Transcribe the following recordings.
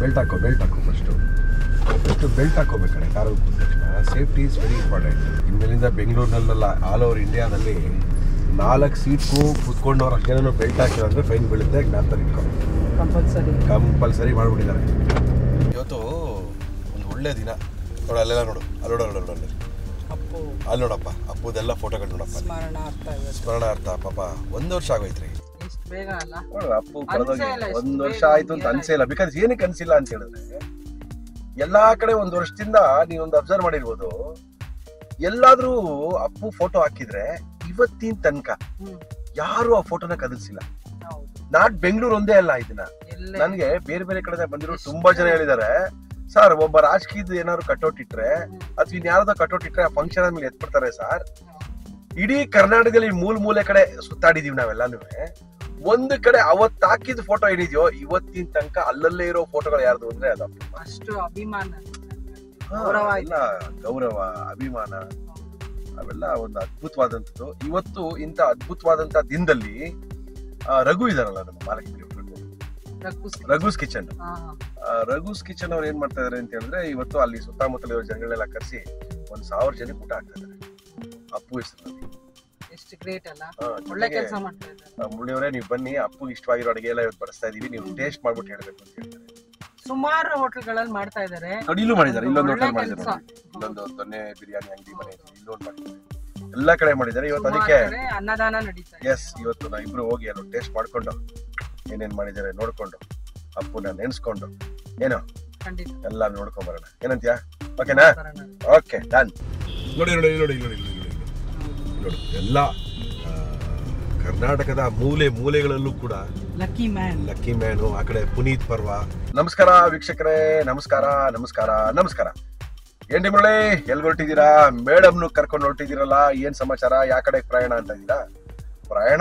Belt ಹಾಕೋ belt ಹಾಕೋ first first belt ಹಾಕೋಬೇಕಾರೆ ಕಾರಲ್ಲಿ ಕೂತ ತಕ್ಷಣ ಸೇಫ್ಟಿ ಇಸ್ ವೆರಿ ಇಂಪಾರ್ಟೆಂಟ್ ಇನ್ಮೇಲಿಂದ ಬೆಂಗಳೂರಿನಲ್ಲೆಲ್ಲ ಆಲ್ ಓವರ್ ಇಂಡಿಯಾದಲ್ಲಿ ನಾಲ್ಕು ಸೀಟ್ಗೂ ಕುತ್ಕೊಂಡವ್ರು ಅಷ್ಟೇನೋ ಬೆಲ್ಟ್ ಹಾಕಿಲ್ಲ ಅಂದರೆ ಫೈನ್ ಬೀಳುತ್ತೆ ಜ್ಞಾಪಕ ಇಟ್ಕೊ ಕಂಪಲ್ಸರಿ ಕಂಪಲ್ಸರಿ ಮಾಡಿಬಿಟ್ಟಿದ್ದಾರೆ ಇವತ್ತು ಒಂದು ಒಳ್ಳೆ ದಿನ ನೋಡು ಅಲ್ಲೆಲ್ಲ ನೋಡು ಅಲ್ಲಿ ನೋಡು ಅಲ್ಲಿ ನೋಡು ಅಲ್ಲಿ ಅಪ್ಪು ಅಲ್ಲಿ ನೋಡಪ್ಪ ಅಪ್ಪುದೆಲ್ಲ ಫೋಟೋಗಳು ನೋಡಪ್ಪ ಅಲ್ಲಿ. ಸ್ಮರಣಾರ್ಥ ಇವತ್ತು ಸ್ಮರಣಾರ್ಥ ಪಾಪ ಒಂದು ವರ್ಷ ಆಗೋಯ್ತ್ರಿ ಎಷ್ಟು ಬೇಗ ಅಲ್ಲ ನೋಡು, ಅಪ್ಪು ಅನ್ಸೇ ಕಳೆದೋಗಿ ಇಲ್ಲ ಇಷ್ಟು ಒಂದ್ ಬೇಗ ವರ್ಷ ಆಯ್ತು ಅಂತ year ಅನ್ಸೇ ಇಲ್ಲ ಬಿಕಾಸ್ ಏನಕ್ಕೆ ಅನ್ಸಿಲ್ಲ ಅಂತ ಹೇಳಿದ್ರೆ ಎಲ್ಲಾ ಕಡೆ ಒಂದ್ ವರ್ಷದಿಂದ ನೀವೊಂದು ಅಬ್ಸರ್ವ್ ಮಾಡಿರ್ಬೋದು ಎಲ್ಲಾದ್ರೂ ಅಪ್ಪು ಫೋಟೋ ಹಾಕಿದ್ರೆ ಇವತ್ತಿನ ತನಕ ಹ್ಮ್ ಯಾರು ಆ ಫೋಟೋನ ಕದಲ್ಸಿಲ್ಲ ಹೌದು ನಾಟ್ ಬೆಂಗಳೂರು ಒಂದೇ ಅಲ್ಲ ಇದನ್ನ ಎಲ್ಲೇ ನನ್ಗೆ ಬೇರೆ ಬೇರೆ ಕಡೆ ಬಂದಿರೋ ತುಂಬಾ ಜನ ಹೇಳಿದ್ದಾರೆ ಸರ್ ಒಬ್ಬ ರಾಜಕೀಯದ ಏನಾದ್ರು ಕಟೌಟ್ ಇಟ್ರೆ ಅಥವಾ ಇನ್ಯಾರ್ದೋ ಕಟೌಟ್ ಇಟ್ರೆ ಆ ಫಂಕ್ಷನ್ ಆದ್ಮೇಲೆ ಎತ್ಬಿಡ್ತಾರೆ ಸರ್ ಇಡೀ ಕರ್ನಾಟಕದಲ್ಲಿ ಮೂಲ ಮೂಲೆ ಕಡೆ ಸುತ್ತಾಡಿದೀವಿ ನಾವೆಲ್ಲಾನು ಒಂದು ಕಡೆ ಅವತ್ ಹಾಕಿದ ಫೋಟೋ ಏನಿದೆಯೋ ಇವತ್ತಿನ ತನಕ ಅಲ್ಲಲ್ಲೇ ಇರೋ ಫೋಟೋಗಳು ಯಾರ್ದು ಅಂದ್ರೆ ಅದು ಅಪ್ಪು. ಅಷ್ಟು ಅಭಿಮಾನ ಹಾ, ಗೌರವ ಎಲ್ಲ ಗೌರವ ಅಭಿಮಾನ ಅವೆಲ್ಲ ಒಂದು ಅದ್ಭುತವಾದಂಥದ್ದು ಇವತ್ತು ಇಂಥ ಅದ್ಭುತವಾದಂತ ದಿನದಲ್ಲಿ ಆ, ರಘು ಇದಾರಲ್ಲ ನಮ್ಮ ಮಾಲಕಿ ರಘು ರಘುಸ್ ರಘುಸ್ ಕಿಚನ್ ಹಾ ರಘುಸ್ ಕಿಚನ್ ಅವ್ರು ಏನ್ ಮಾಡ್ತಾ ಇದಾರೆ ಅಂತ ಹೇಳಿದ್ರೆ ಇವತ್ತು ಅಲ್ಲಿ ಸುತ್ತಮುತ್ತಲಿರೋ ಜನಗಳೆಲ್ಲ ಕರೆಸಿ ಒಂದ್ ಸಾವಿರ ಜನಕ್ಕೆ ಊಟ ಹಾಕ್ತಾ ಇದಾರೆ ಅಪ್ಪು ಹೆಸರಲ್ಲಿ ಎಷ್ಟು ಗ್ರೇಟ್ ಅಲ್ಲ ಹಾ, ಒಳ್ಳೆ ಜೊತೆಗೆ, ಕೆಲಸ ಮಾಡ್ತಾ ಇದ್ದಾರೆ ಆ, ಮುಳ್ಳಿಯವರೇ ನೀವು ಬನ್ನಿ ಅಪ್ಪು ಇಷ್ಟವಾಗಿರೋ ಅಡುಗೆ ಎಲ್ಲ ಇವತ್ತು ಬಡಿಸ್ತಾ ಇದೀವಿ ನೀವು ಟೇಸ್ಟ್ ಮಾಡ್ಬಿಟ್ಟು ಹೇಳ್ಬೇಕು ಅಂತ ಹೇಳ್ತಾರೆ ಸುಮಾರು ಹೋಟೆಲ್ಗಳಲ್ಲಿ ಮಾಡ್ತಾ ಇದ್ದಾರೆ ನೋಡಿ ಇಲ್ಲೂ ಮಾಡಿದ್ದಾರೆ ಇಲ್ಲೊಂದು ಒಳ್ಳೆ ಹೋಟೆಲ್ ಮಾಡಿದ್ದಾರೆ ಕೆಲ್ಸ. ನೋಡಿ. ಇಲ್ಲೊಂದು ದೊನ್ನೆ ಬಿರಿಯಾನಿ ಅಂಗಡಿ ಮನೆ ಇದೆ, ಇಲ್ಲೊಂದು ಮಾಡಿದ್ದಾರೆ ಎಲ್ಲ ಕಡೆ ಮಾಡಿದ್ದಾರೆ ಇವತ್ತು ಸುಮಾರು ಅದಕ್ಕೆ ಕಡೆ ಅನ್ನದಾನ ನಡೀತಾ ಇದೆ ಎಸ್ ಇವತ್ತು ನಾವು ಇಬ್ರು ಹೋಗಿ ಅಲ್ಲಿ ಟೇಸ್ಟ್ ಮಾಡ್ಕೊಂಡು ಏನೇನ್ ಮಾಡಿದ್ದಾರೆ ನೋಡ್ಕೊಂಡು ಅಪ್ಪುನ ನೆನ್ಸ್ಕೊಂಡು ಏನೋ ಖಂಡಿತ ಎಲ್ಲ ನೋಡ್ಕೊಂಡ್ ಬರೋಣ ಏನಂತ್ಯಾ ಓಕೆನಾ ಬರೋಣ. ಓಕೆ ಡನ್ ನೋಡಿ ನೋಡಿ ನೋಡಿ ನೋಡಿ ನೋಡಿ ನೋಡಿ ನೋಡಿ ಎಲ್ಲ ಆ, ಕರ್ನಾಟಕದ ಮೂಲೆ ಮೂಲೆಗಳಲ್ಲೂ ಕೂಡ ಲಕ್ಕಿ ಮ್ಯಾನ್ ಲಕ್ಕಿ ಮ್ಯಾನು ಆ ಕಡೆ ಪುನೀತ್ ಪರ್ವ ನಮಸ್ಕಾರ ವೀಕ್ಷಕರೇ ನಮಸ್ಕಾರ ನಮಸ್ಕಾರ ನಮಸ್ಕಾರ ಏನ್ರಿ ಮುರಳಿ ಎಲ್ಲಿ ಹೊರಟಿದ್ದೀರಾ ಮೇಡಮ್ನು ಕರ್ಕೊಂಡು ಹೊರಟಿದ್ದೀರಲ್ಲ ಏನ್ ಸಮಾಚಾರ ಯಾ ಕಡೆ ಪ್ರಯಾಣ ಅಂತ ಇದ್ದೀರಾ ಪ್ರಯಾಣ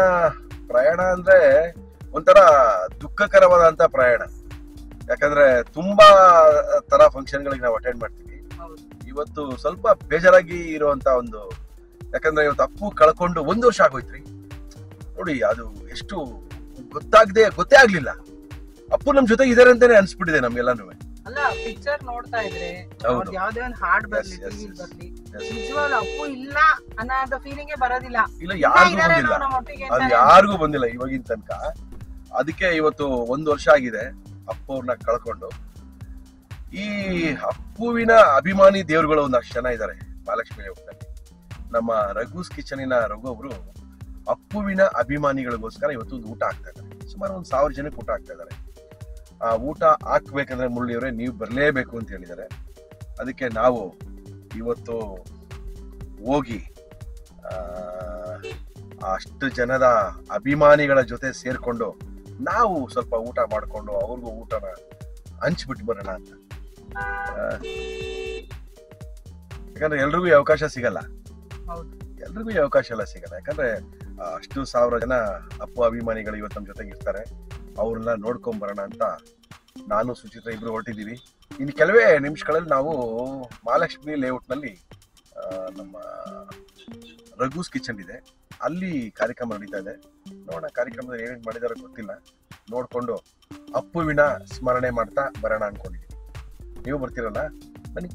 ಪ್ರಯಾಣ ಅಂದ್ರೆ ಒಂಥರ ದುಃಖಕರವಾದಂತ ಪ್ರಯಾಣ ಯಾಕಂದ್ರೆ ತುಂಬಾ ತರ ಫಂಕ್ಷನ್ಗಳಿಗೆ ನಾವು ಅಟೆಂಡ್ ಮಾಡ್ತೀವಿ ಹೌದು ಇವತ್ತು ಸ್ವಲ್ಪ ಬೇಜಾರಾಗಿ ಇರುವಂತ ಒಂದು ಯಾಕಂದ್ರೆ ಇವತ್ತು ಅಪ್ಪು ಕಳ್ಕೊಂಡು ಒಂದು ವರ್ಷ ಆಗೋಯ್ತ್ರಿ ನೋಡಿ ಅದು ಎಷ್ಟು ಗೊತ್ತಾಗದೆ ಗೊತ್ತೇ ಆಗ್ಲಿಲ್ಲ ಅಪ್ಪು ನಮ್ ಜೊತೆ ಇದಾರೆ ಅಂತಾನೆ ಅನ್ಸ್ಬಿಟ್ಟಿದೆ ನಮ್ಗೆಲ್ಲಾನು ಅಲ್ಲ ಪಿಕ್ಚರ್ ನೋಡ್ತಾ ಇದ್ರೆ ಹೌದು. ಅವ್ರ್ದ್ ಯಾವ್ದೇ ಒಂದು ಹಾಡ್ ಬರ್ಲಿ Yes, yes, ಟಿವಿ yes. ಬರ್ಲಿ Yes. ನಿಜವಾಗ್ಲೂ ಅಪ್ಪು ಇಲ್ಲ ಅನ್ನೋದು ಫೀಲಿಂಗೇ ಬರೋದಿಲ್ಲ ಇಲ್ಲ ಇನ್ನ ಯಾರಿಗೂ ಇದಾರೇನೋ ಬಂದಿಲ್ಲ ನಮ್ಮ ಒಟ್ಟಿಗೆ ಅದು ಅಂತಾನೆ. ಯಾರಿಗೂ ಬಂದಿಲ್ಲ ಇವಾಗಿನ ತನಕ ಅದಕ್ಕೆ ಇವತ್ತು ಒಂದು ವರ್ಷ ಆಗಿದೆ ಅಪ್ಪು ಅವ್ರನ್ನ ಕಳ್ಕೊಂಡು ಈ ಅಪ್ಪುವಿನ ಅಭಿಮಾನಿ ದೇವರುಗಳು ಒಂದಷ್ಟು ಜನ ಇದ್ದಾರೆ ಮಹಾಲಕ್ಷ್ಮಿ ಹೋಗ್ತಾರೆ ನಮ್ಮ ರಘುಸ್ ಕಿಚನಿನ ರಘು ಅವರು ಅಪ್ಪುವಿನ ಅಭಿಮಾನಿಗಳಿಗೋಸ್ಕರ ಇವತ್ತು ಒಂದು ಊಟ ಹಾಕ್ತಾ ಇದ್ದಾರೆ ಸುಮಾರು ಒಂದು ಸಾವಿರ ಜನಕ್ಕೆ ಊಟ ಹಾಕ್ತಾ ಇದ್ದಾರೆ ಆ ಊಟ ಹಾಕ್ಬೇಕಂದ್ರೆ ಮುರಳಿಯವರೇ ನೀವು ಬರಲೇಬೇಕು ಅಂತ ಹೇಳಿದ್ದಾರೆ ಅದಕ್ಕೆ ನಾವು ಇವತ್ತು ಹೋಗಿ ಆ, ಅಷ್ಟು ಜನದ ಅಭಿಮಾನಿಗಳ ಜೊತೆ ಸೇರ್ಕೊಂಡು ನಾವು ಸ್ವಲ್ಪ ಊಟ ಮಾಡಿಕೊಂಡು ಅವ್ರಿಗೂ ಊಟನ ಹಂಚ್ಬಿಟ್ಟು ಬರೋಣ ಅಂತ ಆ, ಯಾಕಂದ್ರೆ ಎಲ್ರಿಗೂ ಈ ಅವಕಾಶ ಸಿಗಲ್ಲ ಹೌದು ಎಲ್ರಿಗೂ ಈ ಅವಕಾಶ ಎಲ್ಲ ಸಿಗಲ್ಲ ಯಾಕಂದ್ರೆ ಆ, ಅಷ್ಟು ಸಾವಿರ ಜನ ಅಪ್ಪು ಅಭಿಮಾನಿಗಳು ಇವತ್ತು ನಮ್ಮ ಜೊತೆಗೆ ಇರ್ತಾರೆ ಅವ್ರನ್ನ ನೋಡ್ಕೊಂಡ್ ಬರೋಣ ಅಂತ ನಾನು ಸುಚಿತ್ರ ಇಬ್ರು ಹೊರಟಿದ್ದೀವಿ ಇನ್ನು ಕೆಲವೇ ನಿಮಿಷಗಳಲ್ಲಿ ನಾವು ಮಹಾಲಕ್ಷ್ಮಿ ಲೇಔಟ್ನಲ್ಲಿ ಆ, ನಮ್ಮ ರಘುಸ್ ಕಿಚನ್ ಇದೆ ಅಲ್ಲಿ ಕಾರ್ಯಕ್ರಮ ನಡೀತಾ ಇದೆ ನೋಡೋಣ ಕಾರ್ಯಕ್ರಮದಲ್ಲಿ ಏನೇನು ಮಾಡಿದಾರೋ ಗೊತ್ತಿಲ್ಲ ನೋಡ್ಕೊಂಡು ಅಪ್ಪುವಿನ ಸ್ಮರಣೆ ಮಾಡ್ತಾ ಬರೋಣ ಅನ್ಕೊಂಡಿದ್ದೀವಿ ನೀವು ಬರ್ತೀರಲ್ಲ ಬನ್ನಿ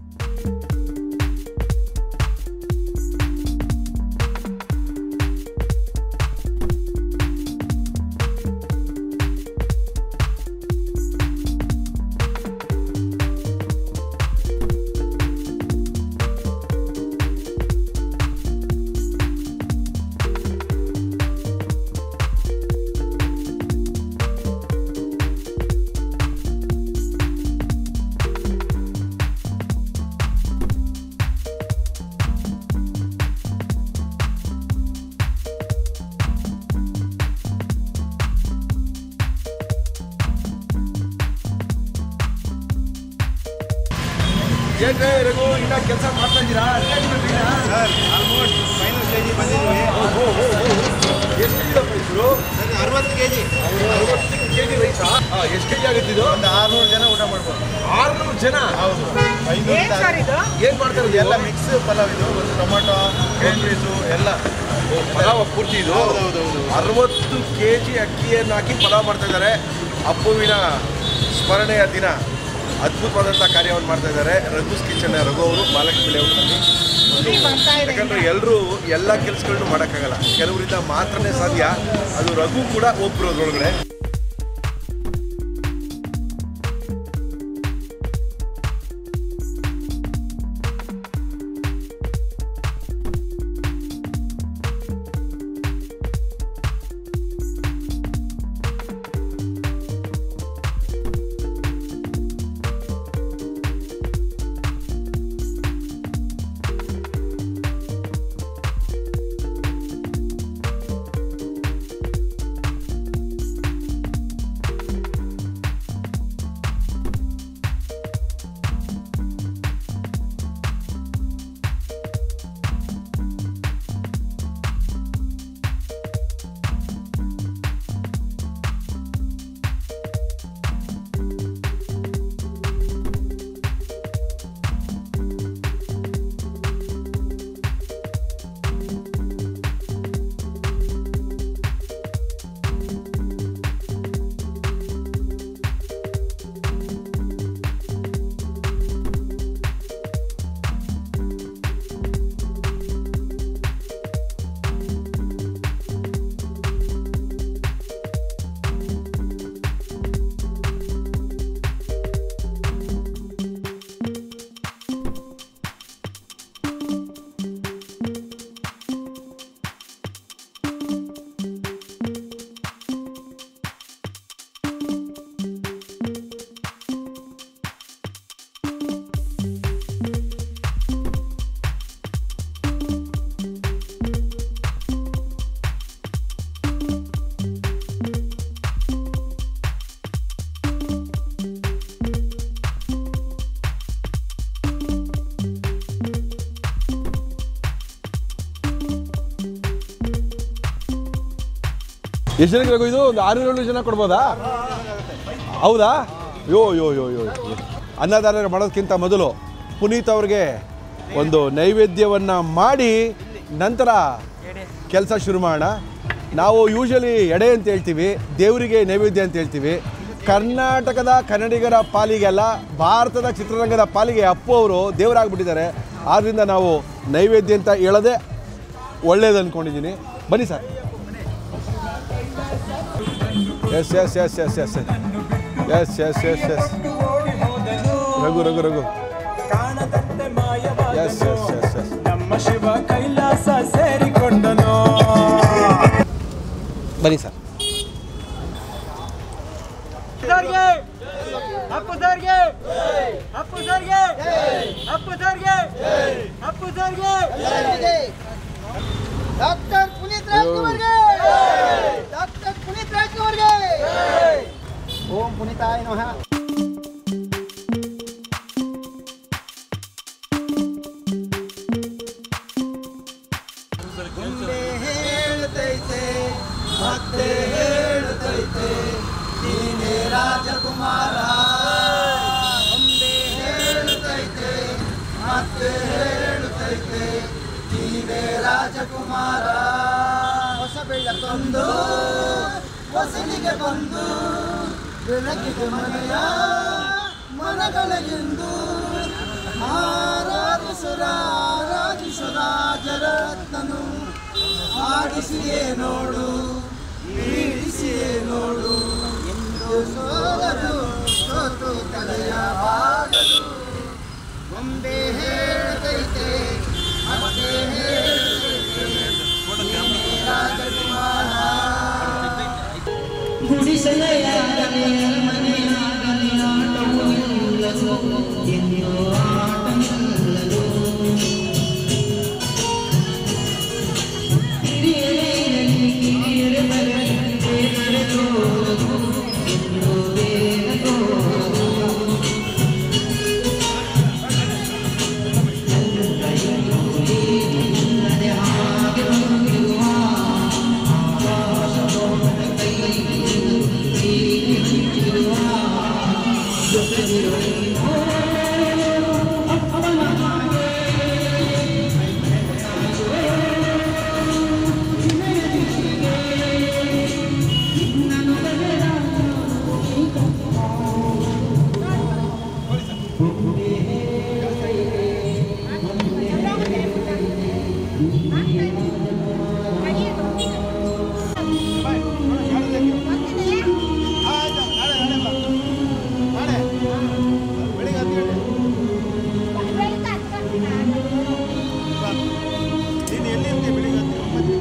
ಏನ್ರೇ ರಘು ಇನ್ನ ಕೆಲಸ ಮಾಡ್ತಾ ಇದ್ದೀರಾ ಸರ್ ಆಲ್ಮೋಸ್ಟ್ ಫೈನಲ್ ಸ್ಟೇಜಿಗೆ ಬಂದಿದ್ದೀವಿ ಎಷ್ಟು ರೈಸರು ಸರ್ ಅರವತ್ತು ಕೆ ಜಿ ಅರವತ್ತು ಕೆ ಜಿ ರೈಸಾ ಎಷ್ಟು ಕೆ ಜಿ ಆಗುತ್ತಿದ್ದು ಒಂದು ಆರುನೂರು ಜನ ಊಟ ಮಾಡ್ಬೋದು ಆರ್ನೂರು ಜನ ಹೌದು ಐನೂರು ಏನ್ ಸರ್ ಇದು ಏನ್ ಮಾಡ್ತಾರೆ ಎಲ್ಲ ಮಿಕ್ಸ್ ಪಲಾವ್ ಇದು ಒಂದು ಟೊಮೊಟೊ ಗ್ರೀನ್ ಪೀಸು ಎಲ್ಲ ಪಲಾವ್ ಪೂರ್ತಿ ಇದು ಹೌದು ಹೌದು ಹೌದು ಅರವತ್ತು ಕೆ ಜಿ ಅಕ್ಕಿಯನ್ನು ಹಾಕಿ ಪಲಾವ್ ಮಾಡ್ತಾ ಇದ್ದಾರೆ ಅಪ್ಪುವಿನ ಸ್ಮರಣೆಯ ದಿನ ಅದ್ಭುತವಾದಂಥ ಕಾರ್ಯವನ್ನು ಮಾಡ್ತಾ ಇದ್ದಾರೆ ರಘುಸ್ ಕಿಚನ್ ರಘು ಅವರು ಮಹಾಲಕ್ಷ್ಮಿ ಲೇಔಟ್ನಲ್ಲಿ ಸುದ್ದಿ ಬರ್ತಾ ಇದೆ ಯಾಕಂದ್ರೆ ಎಲ್ಲರೂ ಎಲ್ಲ ಕೆಲಸಗಳನ್ನೂ ಮಾಡೋಕ್ಕಾಗಲ್ಲ ಕೆಲವರಿಂದ ಮಾತ್ರನೇ ಸಾಧ್ಯ ಅದು ರಘು ಕೂಡ ಒಬ್ಬರು ಅದ್ರೊಳಗಡೆ ಎಷ್ಟು ಜನಕ್ಕೆ ಬೇಕು ಇದು ಒಂದು ಆರು ಏಳು ಜನ ಕೊಡ್ಬೋದಾ ಹೌದಾ ಯೋ ಯೋ ಯೋ ಯೋ ಯೋ. ಅನ್ನದಾನ ಮಾಡೋದಕ್ಕಿಂತ ಮೊದಲು ಪುನೀತ್ ಅವ್ರಿಗೆ ಒಂದು ನೈವೇದ್ಯವನ್ನು ಮಾಡಿ ನಂತರ ಕೆಲಸ ಶುರು ಮಾಡೋಣ ನಾವು ಯೂಶಲಿ ಎಡೆ ಅಂತ ಹೇಳ್ತೀವಿ ದೇವರಿಗೆ ನೈವೇದ್ಯ ಅಂತ ಹೇಳ್ತೀವಿ ಕರ್ನಾಟಕದ ಕನ್ನಡಿಗರ ಪಾಲಿಗೆಲ್ಲ ಭಾರತದ ಚಿತ್ರರಂಗದ ಪಾಲಿಗೆ ಅಪ್ಪು ಅವರು ದೇವರಾಗ್ಬಿಟ್ಟಿದ್ದಾರೆ ಆದ್ದರಿಂದ ನಾವು ನೈವೇದ್ಯ ಅಂತ ಹೇಳೋದೇ ಒಳ್ಳೇದು ಅಂದ್ಕೊಂಡಿದ್ದೀನಿ ಬನ್ನಿ sir S S S S S S S S S Raghu Raghu Raghu ಕಾಣದಂತೆ ಮಾಯವಾದನು. ಎಸ್ ಎಸ್ ಎಸ್ ಎಸ್ ನಮ್ಮ ಶಿವ ಕೈಲಾಸ ಸೇರಿಕೊಂಡನು ಬನ್ನಿ ಸರ್ ಅಪ್ಪು ಸರ್ಗೆ ಅಪ್ಪು ಸರ್ಗೆ ಅಪ್ಪು ಸರ್ಗೆ ಅಪ್ಪು ಸರ್ಗೆ ಡಾಕ್ಟರ್ ಪುನೀತ್ ರಾಜ್ಕುಮಾರ್ಗೆ ಡಾಕ್ಟರ್ ಪುನೀತ್ ರಾಜ್ಕುಮಾರ್ಗೆ ಓಂ ಪುನೀತಾಯ ನಮಃ ಗೊಂಬೆ ಹೇಳ್ತೈತೆ ಮತ್ತೆ ಹೇಳ್ತೈತೆ ನೀನೇ ರಾಜಕುಮಾರ ಗೊಂಬೆ ಹೇಳ್ತೈತೆ ಮತ್ತೆ ಹೇಳ್ತೈತೆ ನೀವೇ ರಾಜಕುಮಾರ ಹೊಸ ಬೆಳಕೊಂದು ಹೊಸಲಿಗೆ ಬಂದು ಬೆಳಕಿಗೆ ಮನೆಯ ಮನಗಳಿಂದು ಆರಾಧಿಸುರ ರಾಜರತ್ನನು ಆಡಿಸಿಯೇ ನೋಡು ಬೀಳಿಸಿಯೇ ನೋಡು ಎಂದು ಸೋದರು ಸೋತು ತಲೆಯ ಬಾಗಲು ಗೊಂಬೆ ಹೇಳ್ತೈತೆ ಮತ್ತೆ ಹೇಳ್ತೈತೆ ನೀನೇ ರಾಜಕುಮಾರ ಆಯ್ತು ನಾಳೆ ನಾಳೆ ಬಾ ನಾಳೆ ಬೆಳಿಗ್ಗೆ ಹತ್ತು ಗಂಟೆ ನೀನು ಎಲ್ಲಿರ್ತೀಯ ಬೆಳಿಗ್ಗೆ ಹತ್ತು ಒಂಬತ್ತು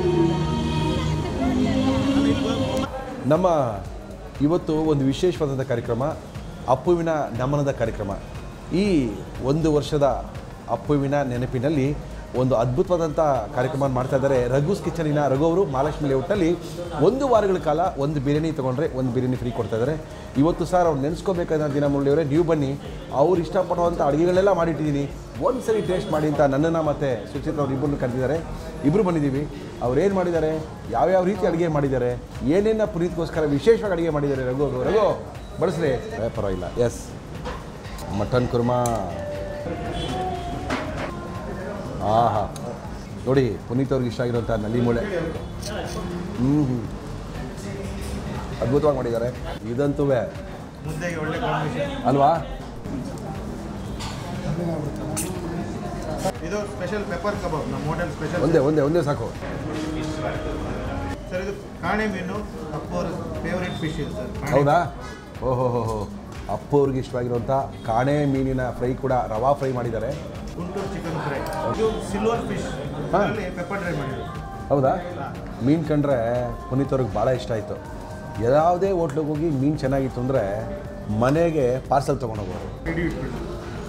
ನಾನು ಇಲ್ಲಿ ಬ- ನಮ್ಮ ಇವತ್ತು ಒಂದು ವಿಶೇಷವಾದಂಥ ಕಾರ್ಯಕ್ರಮ ಅಪ್ಪುವಿನ ನಮನದ ಕಾರ್ಯಕ್ರಮ ಈ ಒಂದು ವರ್ಷದ ಅಪ್ಪುವಿನ ನೆನಪಿನಲ್ಲಿ ಒಂದು ಅದ್ಭುತವಾದಂಥ ಕಾರ್ಯಕ್ರಮ ಮಾಡ್ತಾ ಇದ್ದಾರೆ ರಘುಸ್ ಕಿಚನಿನ ರಘು ಅವರು ಮಹಾಲಕ್ಷ್ಮಿ ಲೇಔಟ್ನಲ್ಲಿ ಒಂದು ವಾರಗಳ ಕಾಲ ಒಂದು ಬಿರಿಯಾನಿ ತೊಗೊಂಡ್ರೆ ಒಂದು ಬಿರಿಯಾನಿ ಫ್ರೀ ಕೊಡ್ತಾ ಇದ್ದಾರೆ ಇವತ್ತು ಸರ್ ಅವ್ರು ನೆನೆಸ್ಕೋಬೇಕಾದ ದಿನ ಮುರಳಿಯವರೇ ನೀವು ಬನ್ನಿ ಅವ್ರು ಇಷ್ಟಪಡುವಂಥ ಅಡುಗೆಗಳೆಲ್ಲ ಮಾಡಿಟ್ಟಿದ್ದೀನಿ ಒಂದು ಸರಿ ಟೇಸ್ಟ್ ಮಾಡಿ ಅಂತ ನನ್ನನ್ನು ಮತ್ತು ಸುಚಿತ್ ಅವ್ರು ಇಬ್ಬರನ್ನು ಕರೆದಿದ್ದಾರೆ ಇಬ್ಬರು ಬಂದಿದ್ದೀವಿ ಅವ್ರು ಏನು ಮಾಡಿದ್ದಾರೆ ಯಾವ್ಯಾವ ರೀತಿ ಅಡುಗೆ ಮಾಡಿದ್ದಾರೆ ಏನೇನ ಪುನೀತ್ಗೋಸ್ಕರ ವಿಶೇಷವಾಗಿ ಅಡುಗೆ ಮಾಡಿದ್ದಾರೆ ರಘು ಅವರು ರಘು ಬಡಿಸ್ರಿ ಏ, ಪರವಾಗಿಲ್ಲ ಎಸ್ ಮಟನ್ ಕುರ್ಮಾ ಆಹಾ ನೋಡಿ ಪುನೀತ್ ಅವ್ರಿಗೆ ಇಷ್ಟ ಆಗಿರೋಂಥ ನಲ್ಲಿ ಮೂಳೆ ಹ್ಞೂ ಹ್ಞೂ ಅದ್ಭುತವಾಗಿ ಮಾಡಿದ್ದಾರೆ ಇದಂತೂ ಮುದ್ದೆಗೆ ಒಳ್ಳೆ ಕಾಂಬಿನೇಷನ್ ಅಲ್ವಾ ಇದು ಸ್ಪೆಷಲ್ ಪೆಪ್ಪರ್ ಕಬಾಬ್ ನಮ್ಮ ಹೋಟೆಲ್ ಸ್ಪೆಷಲ್ ಒಂದೇ ಒಂದೇ ಒಂದೇ ಸಾಕು ಸರ್ ಇದು ಕಾಣೆ ಮೀನು ಅಪ್ಪೋರ ಫೇವರಿಟ್ ಫಿಶ್ ಇದು ಸರ್ ಕಾಣೆ ಹೌದಾ ಓಹೋ ಹೋ ಹೋ ಅಪ್ಪು ಅವ್ರಿಗೆ ಇಷ್ಟವಾಗಿರುವಂಥ ಕಾಣೆ ಮೀನಿನ ಫ್ರೈ ಕೂಡ ರವಾ ಫ್ರೈ ಮಾಡಿದ್ದಾರೆ ಗುಂಟೂರು ಚಿಕನ್ ಫ್ರೈ ಇದು ಸಿಲ್ವರ್ ಫಿಶ್ ಹಾ. ಅದರಲ್ಲಿ ಪೆಪ್ಪರ್ ಡ್ರೈ ಮಾಡಿದ್ರು ಹೌದಾ ಮೀನು ಕಂಡ್ರೆ ಪುನೀತ್ ಅವ್ರಿಗೆ ಭಾಳ ಇಷ್ಟ ಆಯಿತು ಯಾವುದೇ ಹೋಟ್ಲಿಗೆ ಹೋಗಿ ಮೀನು ಚೆನ್ನಾಗಿತ್ತು ಅಂದರೆ ಮನೆಗೆ ಪಾರ್ಸಲ್ ತೊಗೊಂಡೋಗೋರು ರೆಡಿ ಇಟ್ಬಿಟ್ಟು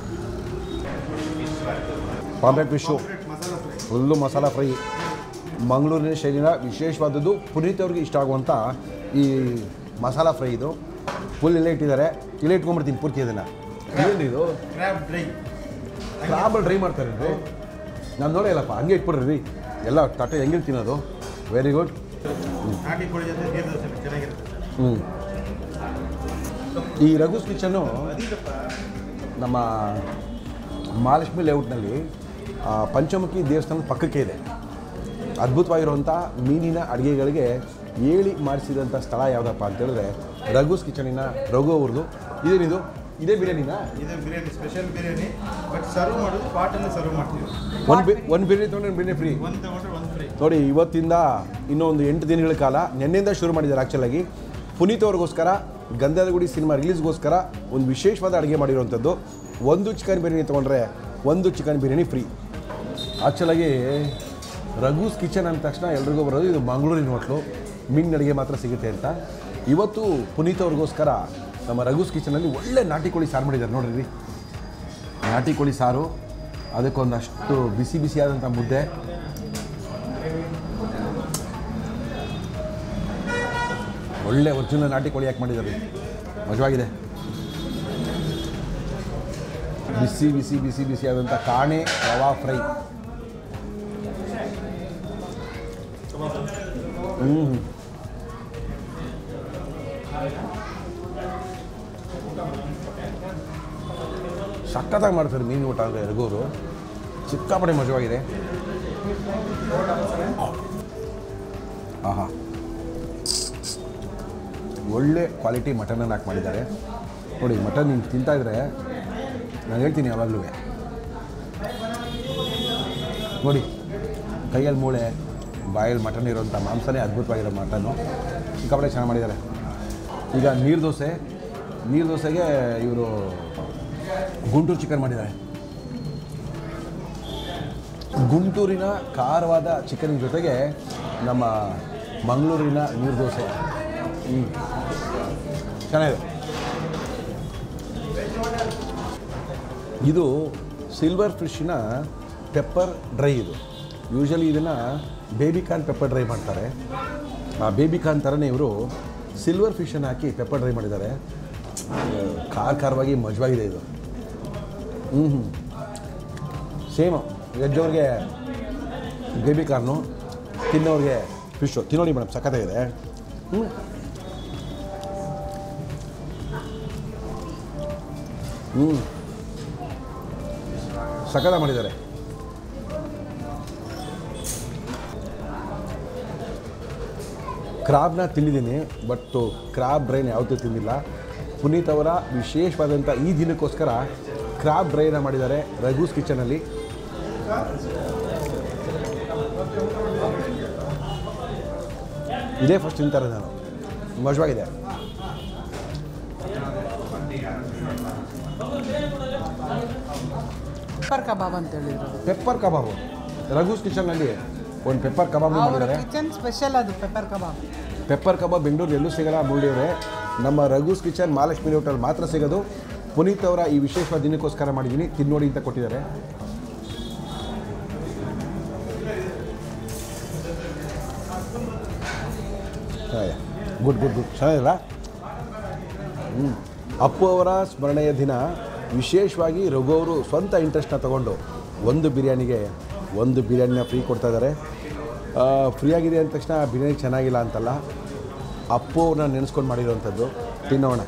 pomfret fish masala fry full masala fry ಮಂಗಳೂರಿನ ಶೈಲಿನ ವಿಶೇಷವಾದದ್ದು ಪುನೀತ್ ಅವ್ರಿಗೆ ಇಷ್ಟ ಆಗುವಂಥ ಈ ಮಸಾಲ ಫ್ರೈ ಇದು ಫುಲ್ ಇಲ್ಲೇ ಇಟ್ಟಿದ್ದಾರೆ ಇಲ್ಲೇ ಇಟ್ಕೊಂಡ್ಬಿಡ್ತೀನಿ ಪೂರ್ತಿ ಇದನ್ನು ಏನು ಇದು ಕ್ರ್ಯಾಬ್ ಡ್ರೈ ಕ್ರಾಬಲ್ಲಿ ಡ್ರೈ ಮಾಡ್ತಾರೆ ರೀ ನಾನು ನೋಡಿಲ್ಲಪ್ಪ ಹಂಗೆ ಇಟ್ಬಿಡ್ರಿ ರೀ ಎಲ್ಲ ತಟ್ಟೆ ಹೆಂಗೆ ತಿನ್ನೋದು ವೆರಿ ಗುಡ್ ನಾಟಿ ಕೋಳಿ ಜೊತೆ ನೀರು ದೋಸೆ ಚೆನ್ನಾಗಿರುತ್ತೆ ಸರ್ ಹ್ಞೂ ಈ ರಘುಸ್ ಕಿಚನ್ನು ನಮ್ಮ ಮಹಾಲಕ್ಷ್ಮಿ ಲೇಔಟ್ನಲ್ಲಿ ಆ, ಪಂಚಮುಖಿ ದೇವಸ್ಥಾನದ ಪಕ್ಕಕ್ಕೆ ಇದೆ ಅದ್ಭುತವಾಗಿರುವಂಥ ಮೀನಿನ ಅಡುಗೆಗಳಿಗೆ ಏಳಿ ಮಾಡಿಸಿದಂಥ ಸ್ಥಳ ಯಾವುದಪ್ಪ ಅಂತ ಹೇಳಿದ್ರೆ ರಘುಸ್ ಕಿಚನಿನ ರಘು ಅವ್ರದ್ದು ಇದೇನಿದು ಇದೇ ಬಿರಿಯಾನಿನಾ ಇದು biryani special biryani but serve ಮಾಡೋದು ಪಾಟಲ್ಲಿ ಸರ್ವ್ ಮಾಡ್ತೀವಿ ಒಂದು ಬಿ ಒಂದು ಬಿರಿಯಾನಿ ತೊಗೊಂಡ್ರೆ ಬಿರಿಯಾನಿ ಫ್ರೀ ಒಂದು ತಗೊಂಡ್ರೆ ಒಂದು ಫ್ರೈ ನೋಡಿ ಇವತ್ತಿಂದ ಇನ್ನೊಂದು ಎಂಟು ದಿನಗಳ ಕಾಲ ನಿನ್ನೆಯಿಂದ ಶುರು ಮಾಡಿದ್ದಾರೆ ಆ್ಯಕ್ಚುಲಾಗಿ ಪುನೀತ್ ಅವ್ರಿಗೋಸ್ಕರ ಗಂಧದ ಗುಡಿ ಸಿನಿಮಾ ರಿಲೀಸ್ಗೋಸ್ಕರ ಒಂದು ವಿಶೇಷವಾದ ಅಡುಗೆ ಮಾಡಿರುವಂಥದ್ದು ಒಂದು ಚಿಕನ್ ಬಿರಿಯಾನಿ ತೊಗೊಂಡ್ರೆ ಒಂದು ಚಿಕನ್ ಬಿರಿಯಾನಿ ಫ್ರೀ ಆ್ಯಕ್ಚುಲಾಗಿ ರಘೂಸ್ ಕಿಚನ್ ಅಂದ ತಕ್ಷಣ ಎಲ್ರಿಗೂ ಬರೋದು ಇದು ಮಂಗಳೂರಿನ ಹೋಟ್ಲು ಮೀನಿನ ಅಡುಗೆ ಮಾತ್ರ ಸಿಗುತ್ತೆ ಅಂತ ಇವತ್ತು ಪುನೀತ್ ಅವ್ರಿಗೋಸ್ಕರ ನಮ್ಮ ರಘೂಸ್ ಕಿಚನಲ್ಲಿ ಒಳ್ಳೆ ನಾಟಿ ಕೋಳಿ ಸಾರು ಮಾಡಿದ್ದಾರೆ ನೋಡ್ರಿ ನಾಟಿ ಕೋಳಿ ಸಾರು ಅದಕ್ಕೊಂದಷ್ಟು ಬಿಸಿ ಬಿಸಿಯಾದಂಥ ಮುದ್ದೆ ಒಳ್ಳೆ ಒರಿಜಿನಲ್ ನಾಟಿ ಕೋಳಿ ಯಾಕೆ ಮಾಡಿದ್ದಾರೆ ಮಜವಾಗಿದೆ ಬಿಸಿ ಬಿಸಿ ಬಿಸಿ ಬಿಸಿ ಆದಂಥ ಕಾಣೆ ರವಾ ಫ್ರೈ ಹ್ಞೂ ಸಖತ್ತಾಗಿ ಮಾಡ್ತಾರೆ ಮೀನು ಊಟ ಅಂದರೆ ರಘುವರು ಸಿಕ್ಕಾಪಟ್ಟೆ ಮಜವಾಗಿದೆ ಆಹಾ ಒಳ್ಳೆ ಕ್ವಾಲಿಟಿ ಮಟನನ್ನು ಹಾಕಿ ಮಾಡಿದ್ದಾರೆ ನೋಡಿ ಮಟನ್ ಹಿಂಗೆ ತಿಂತಾ ಇದ್ರೆ ನಾನು ಹೇಳ್ತೀನಿ ಯಾವಾಗಲೂ ನೋಡಿ ಕೈಯಲ್ಲಿ ಮೂಳೆ ಬಾಯಲ್ಲಿ ಮಟನ್ ಇರೋಂಥ ಮಾಂಸನೇ ಅದ್ಭುತವಾಗಿರೋ ಮಟನ್ನು ಸಿಕ್ಕಾಪಟ್ಟೆ ಚೆನ್ನಾಗಿ ಮಾಡಿದ್ದಾರೆ ಈಗ ನೀರು ದೋಸೆ ನೀರು ದೋಸೆಗೆ ಇವರು ಗುಂಟೂರು ಚಿಕನ್ ಮಾಡಿದ್ದಾರೆ ಗುಂಟೂರಿನ ಖಾರವಾದ ಚಿಕನ್ ಜೊತೆಗೆ ನಮ್ಮ ಮಂಗಳೂರಿನ ನೀರು ದೋಸೆ ಹ್ಞೂ ಚೆನ್ನಾಗಿದೆ ಇದು ಸಿಲ್ವರ್ ಫಿಶ್ನ ಪೆಪ್ಪರ್ ಡ್ರೈ ಇದು ಯೂಶಲಿ ಇದನ್ನು ಬೇಬಿಕಾನ್ ಪೆಪ್ಪರ್ ಡ್ರೈ ಮಾಡ್ತಾರೆ ಆ ಬೇಬಿಕಾನ್ ಥರನೇ ಇವರು ಸಿಲ್ವರ್ ಫಿಶನ್ನು ಹಾಕಿ ಪೆಪ್ಪರ್ ಡ್ರೈ ಮಾಡಿದ್ದಾರೆ ಖಾರ ಖಾರವಾಗಿ ಮಜವಾಗಿದೆ ಇದು ಹ್ಞೂ ಹ್ಞೂ ಸೇಮು ವೆಜ್ಜವ್ರಿಗೆ ಬೇಬಿ ಕಾರ್ನು ತಿನ್ನೋರಿಗೆ ಫಿಶು ತಿನ್ನೋಡಿ ಮೇಡಮ್ ಸಖತ್ತಾಗಿದೆ ಹ್ಞೂ ಹ್ಞೂ ಸಕಲ ಮಾಡಿದ್ದಾರೆ ಕ್ರಾಬ್ನ ತಿಂದಿದ್ದೀನಿ ಬಟ್ ಕ್ರಾಬ್ ಡ್ರೈನ್ ಯಾವತ್ತೂ ತಿಂದಿಲ್ಲ ಪುನೀತ್ ಅವರ ವಿಶೇಷವಾದಂಥ ಈ ದಿನಕ್ಕೋಸ್ಕರ ಕ್ರಾಬ್ ಡ್ರೈನ ಮಾಡಿದ್ದಾರೆ ರಘೂಸ್ ಕಿಚನಲ್ಲಿ ಇದೇ ಫಸ್ಟ್ ತಿಂತಾರೆ ನಾನು ಮಜವಾಗಿದೆ ಪೆಪ್ಪರ್ ಕಬಾಬ್ ಅಂತ ಹೇಳಿದ್ರು ಪೆಪ್ಪರ್ ಕಬಾಬು ರಘೂಸ್ ಕಿಚನ್ನಲ್ಲಿ ಒಂದು ಪೆಪ್ಪರ್ ಕಬಾಬ್ ಅವ್ರ ಮಾಡಿದ್ದಾರೆ ಕಿಚನ್ ಸ್ಪೆಷಲ್ ಅದು pepper kebab pepper kebab Bengaluru ಎಲ್ಲೂ ಸಿಗಲ್ಲ ಮುಳ್ಳಿಯವರೇ ನಮ್ಮ ರಘೂಸ್ ಕಿಚನ್ ಮಹಾಲಕ್ಷ್ಮಿ ಹೋಟೆಲ್ ಮಾತ್ರ ಸಿಗೋದು ಪುನೀತ್ ಅವರ ಈ ವಿಶೇಷವಾದ ದಿನಕ್ಕೋಸ್ಕರ ಮಾಡಿದ್ದೀನಿ ತಿನ್ನೋಡಿ ಅಂತ ಕೊಟ್ಟಿದ್ದಾರೆ ಗುಡ್ ಗುಡ್ ಗುಡ್ ಚೆನ್ನಾಗಿಲ್ಲ ಹ್ಞೂ ಅಪ್ಪು ಅವರ ಸ್ಮರಣೆಯ ದಿನ ವಿಶೇಷವಾಗಿ ರಘು ಅವರು ಸ್ವಂತ ಇಂಟ್ರೆಸ್ಟ್ನ ತಗೊಂಡು ಒಂದು ಬಿರಿಯಾನಿಗೆ ಒಂದು ಬಿರಿಯಾನಿನ ಫ್ರೀ ಕೊಡ್ತಾ ಇದ್ದಾರೆ ಫ್ರೀ ಆಗಿದೆ ಅಂದ ತಕ್ಷಣ ಬಿರಿಯಾನಿ ಚೆನ್ನಾಗಿಲ್ಲ ಅಂತಲ್ಲ ಅಪ್ಪು ಅವ್ರನ್ನ ನೆನೆಸ್ಕೊಂಡು ಮಾಡಿರೋವಂಥದ್ದು ತಿನ್ನೋಣ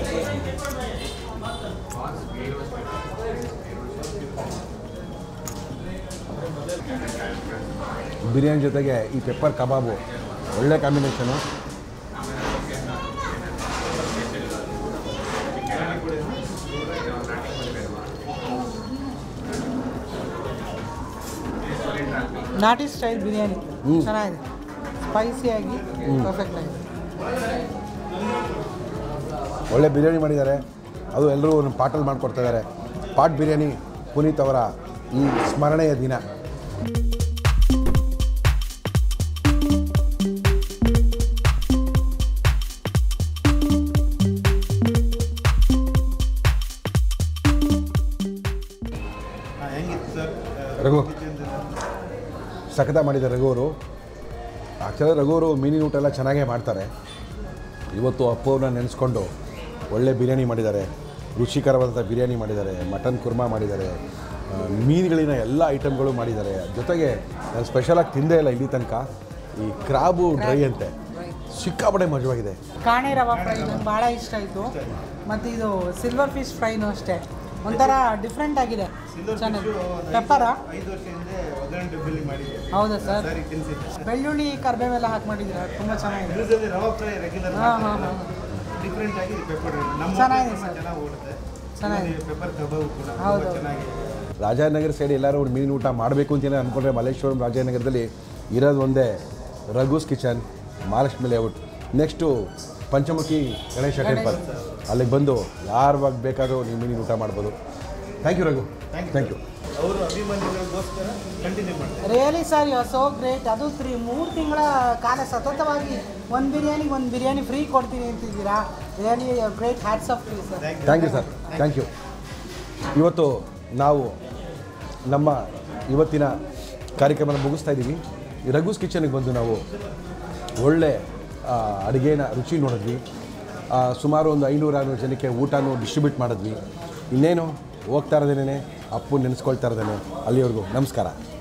ಬಿರಿಯಾನಿ ಜೊತೆಗೆ ಈ ಪೆಪ್ಪರ್ ಕಬಾಬು ಒಳ್ಳೆ ಕಾಂಬಿನೇಷನು ನಾಟಿ ಸ್ಟೈಲ್ ಬಿರಿಯಾನಿ ಹ್ಮ್. ಚೆನ್ನಾಗಿದೆ ಸ್ಪೈಸಿಯಾಗಿ ಪರ್ಫೆಕ್ಟ್ ಆಗಿದೆ ಒಳ್ಳೆ ಬಿರಿಯಾನಿ ಮಾಡಿದ್ದಾರೆ ಅದು ಎಲ್ಲರೂ ಒಂದು ಪಾಟಲ್ಲಿ ಮಾಡಿಕೊಡ್ತಾ ಇದ್ದಾರೆ ಪಾಟ್ ಬಿರಿಯಾನಿ ಪುನೀತ್ ಅವರ ಈ ಸ್ಮರಣೆಯ ದಿನ ಹಾಂ ಹೆಂಗಿತ್ತು ಸರ್ ರಘು ಸಖತ ಮಾಡಿದ್ದಾರೆ ರಘು ಅವರು ಆ್ಯಕ್ಚುಲಿ ರಘು ಅವರು ಮೀನಿನ ಊಟ ಎಲ್ಲ ಚೆನ್ನಾಗೇ ಮಾಡ್ತಾರೆ ಇವತ್ತು ಅಪ್ಪು ಅವ್ರನ್ನ ನೆನೆಸ್ಕೊಂಡು ಒಳ್ಳೆ ಬಿರಿಯಾನಿ ಮಾಡಿದ್ದಾರೆ ರುಚಿಕರವಾದಂಥ ಬಿರಿಯಾನಿ ಮಾಡಿದ್ದಾರೆ ಮಟನ್ ಕುರ್ಮಾ ಮಾಡಿದ್ದಾರೆ ಆ, ಮೀನುಗಳಿನ ಎಲ್ಲ ಐಟಮ್ಗಳು ಮಾಡಿದ್ದಾರೆ ಜೊತೆಗೆ ನಾನು ಸ್ಪೆಷಲಾಗಿ ತಿಂದೇ ಇಲ್ಲ ಇಲ್ಲಿ ತನಕ ಈ ಕ್ರಾಬು ಡ್ರೈ ಅಂತೆ ಸಿಕ್ಕಾಪಟ್ಟೆ ಮಜವಾಗಿದೆ ಕಾಣೆ ರವಾ ಫ್ರೈ ನಂಗೆ ಭಾಳ ಇಷ್ಟ ಆಯಿತು ಮತ್ತು ಇದು ಸಿಲ್ವರ್ ಫಿಶ್ ಫ್ರೈನೂ ಅಷ್ಟೇ ಒಂಥರ ಡಿಫ್ರೆಂಟ್ ಆಗಿದೆ ಸಿಲ್ವರ್ ಚೆನ್ನಾಗಿ ಫಿಶು ಪೆಪ್ಪರಾ ಐದು ವರ್ಷ ಹಿಂದೆ ಒಗ್ಗರಣೆ ಡಬ್ಬಿಲಿ ಮಾಡಿದ್ದೆ ಹೌದಾ ಸರ್ ಸರಿ ತಿನ್ಸಿದ್ದೆ ಬೆಳ್ಳುಳ್ಳಿ ಕರ್ಬೇವೆಲ್ಲ ಹಾಕಿ ಮಾಡಿದ್ದೀರಾ ತುಂಬ ಚೆನ್ನಾಗಿದೆ ಯೂಸಲಿ ರವಾ ಫ್ರೈ ರೆಗ್ಯುಲರ್ ಹಾಂ ಹಾಂ ಹಾಂ ಡಿಫ್ರೆಂಟ್ ಆಗಿ ಪೆಪ್ಪರ್ ನಮ್ಮ ಚೆನ್ನಾಗಿದೆ ತುಂಬ ಸರ್. ಚೆನ್ನಾಗಿ ಓಡುತ್ತೆ ಚೆನ್ನಾಗಿದೆ. ಪೆಪ್ಪರ್ ಕಬಾಬ್ ಕೂಡ ಹೌದು. ತುಂಬ ಚೆನ್ನಾಗಿ ರಾಜಾನಗರ ಸೈಡ್ ಎಲ್ಲರೂ ಒಂದು ಮೀನಿನ ಊಟ ಮಾಡಬೇಕು ಅಂತಲೇ ಅಂದ್ಕೊಂಡ್ರೆ ಮಲ್ಲೇಶ್ವರಂ ರಾಜಾನಗರದಲ್ಲಿ ಇರೋದು ಒಂದೇ Raghu's kitchen Mahalakshmi layout next Panchamukhi Ganesha temple ಅಲ್ಲಿಗೆ ಬಂದು ಯಾರು ಬೇಕಾದರೂ ನೀವು ಮೀನಿನ ಊಟ ಮಾಡ್ಬೋದು thank you Raghu thank you ಅವರು ಅಭಿಮಾನಿಗಳಿಗೋಸ್ಕರ ಕಂಟಿನ್ಯೂ ಮಾಡ್ತಾರೆ really sir you so great ಅದು ತ್ರೀ ಮೂರು ತಿಂಗಳ ಕಾಲ ಸತತವಾಗಿ ಒಂದು ಬಿರಿಯಾನಿಗೆ ಒಂದು ಬಿರಿಯಾನಿ ಫ್ರೀ ಕೊಡ್ತೀನಿ ಅಂತಿದ್ದೀರಾ really great hats off free sir thank you sir thank you ಇವತ್ತು ನಾವು ನಮ್ಮ ಇವತ್ತಿನ ಕಾರ್ಯಕ್ರಮನ ಮುಗಿಸ್ತಾ ಇದ್ದೀವಿ ಈ ರಘೂಸ್ ಕಿಚನ್ಗೆ ಬಂದು ನಾವು ಒಳ್ಳೆ ಆ, ಅಡುಗೆನ ರುಚಿ ನೋಡಿದ್ವಿ ಆ, ಸುಮಾರು ಒಂದು ಐನೂರು ಆರುನೂರು ಜನಕ್ಕೆ ಊಟನೂ ಡಿಸ್ಟ್ರಿಬ್ಯೂಟ್ ಮಾಡಿದ್ವಿ ಇನ್ನೇನು ಹೋಗ್ತಾ ಇರೋದೇನೆ ಅಪ್ಪು ನೆನೆಸ್ಕೊಳ್ತಾ ಇರೋದೇನೆ ಅಲ್ಲಿವರೆಗೂ ನಮಸ್ಕಾರ